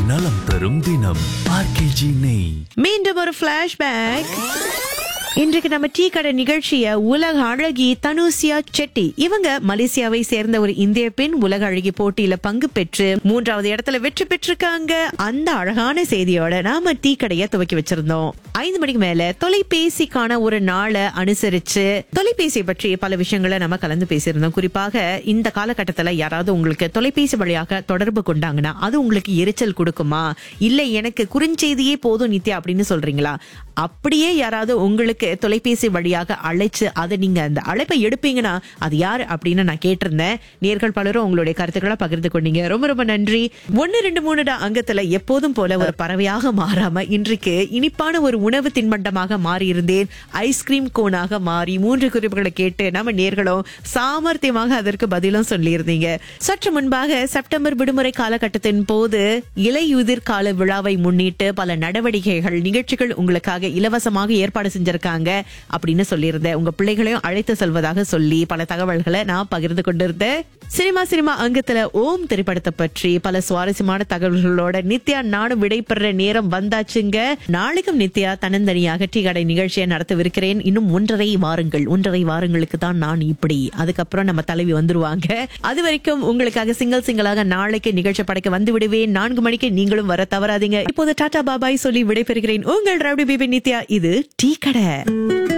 நலம் தரும் தினம் ஆர்கேஜி நெய் மீண்டும் ஒரு பிளாஷ்பேக் இன்றைக்கு நம்ம டீ கடை நிகழ்ச்சிய உலக அழகி தனுசியா செட்டி இவங்க மலேசியாவை சேர்ந்த ஒரு இந்திய பெண் உலக அழகி போட்டியில பங்கு பெற்று மூன்றாவது இடத்துல வெற்றி பெற்றிருக்காங்க அந்த அழகான செய்தியோட நாம டீ கடையை துவக்கி வச்சிருந்தோம் ஐந்து மணிக்கு மேல தொலைபேசிக்கான ஒரு நாளை அனுசரிச்சு தொலைபேசியை பற்றி பல விஷயங்களை நம்ம கலந்து பேசியிருந்தோம் குறிப்பாக இந்த காலகட்டத்துல யாராவது உங்களுக்கு தொலைபேசி வழியாக தொடர்பு கொண்டாங்கன்னா அது உங்களுக்கு எரிச்சல் கொடுக்குமா இல்ல எனக்கு குறுஞ்செய்தியே போதும் நித்யா அப்படின்னு சொல்றீங்களா அப்படியே யாராவது உங்களுக்கு தொலைபேசி வழியாக அழைச்சு அதை நீங்க அந்த அழைப்பை எடுப்பீங்கன்னா அது யார் அப்படின்னு நான் கேட்டிருந்தேன் நேர்கள் பலரும் உங்களுடைய கருத்துக்களை பகிர்ந்து கொண்டீங்க ரொம்ப ரொம்ப நன்றி ஒன்னு ரெண்டு மூணு அங்கத்துல எப்போதும் போல ஒரு பறவையாக மாறாம இன்றைக்கு இனிப்பான ஒரு உணவு தின்பண்டமாக மாறி இருந்தேன் ஐஸ்கிரீம் கோனாக மாறி மூன்று குறிப்புகளை கேட்டு நம்ம நேர்களும் சாமர்த்தியமாக அதற்கு பதிலும் சொல்லியிருந்தீங்க சற்று முன்பாக செப்டம்பர் விடுமுறை காலகட்டத்தின் போது இலையுதிர் கால விழாவை முன்னிட்டு பல நடவடிக்கைகள் நிகழ்ச்சிகள் உங்களுக்காக இலவசமாக ஏற்பாடு செஞ்சிருக்காங்க அப்படின்னு சொல்லியிருந்தேன் உங்க பிள்ளைகளையும் அழைத்து செல்வதாக சொல்லி பல தகவல்களை நான் பகிர்ந்து கொண்டிருந்தேன் சினிமா சினிமா அங்கத்துல ஓம் திரைப்படத்தை பற்றி பல சுவாரஸ்யமான தகவல்களோட நித்யா நானும் விடைபெற நேரம் வந்தாச்சுங்க நாளைக்கும் நித்யா தன்னந்தனியாக டீ கடை நிகழ்ச்சியை நடத்தவிருக்கிறேன் இன்னும் ஒன்றரை வாரங்கள் ஒன்றரை வாரங்களுக்கு தான் நான் இப்படி அதுக்கப்புறம் நம்ம தலைவி வந்துருவாங்க அது வரைக்கும் உங்களுக்காக சிங்கிள் சிங்கிளாக நாளைக்கு நிகழ்ச்சி படைக்க வந்து விடுவேன் நான்கு மணிக்கு நீங்களும் வர தவறாதீங்க இப்போது டாடா பாபாய் சொல்லி விடைபெறுகிறேன் உங்கள் ரவுடி பிபி நித்யா இது டீ கடை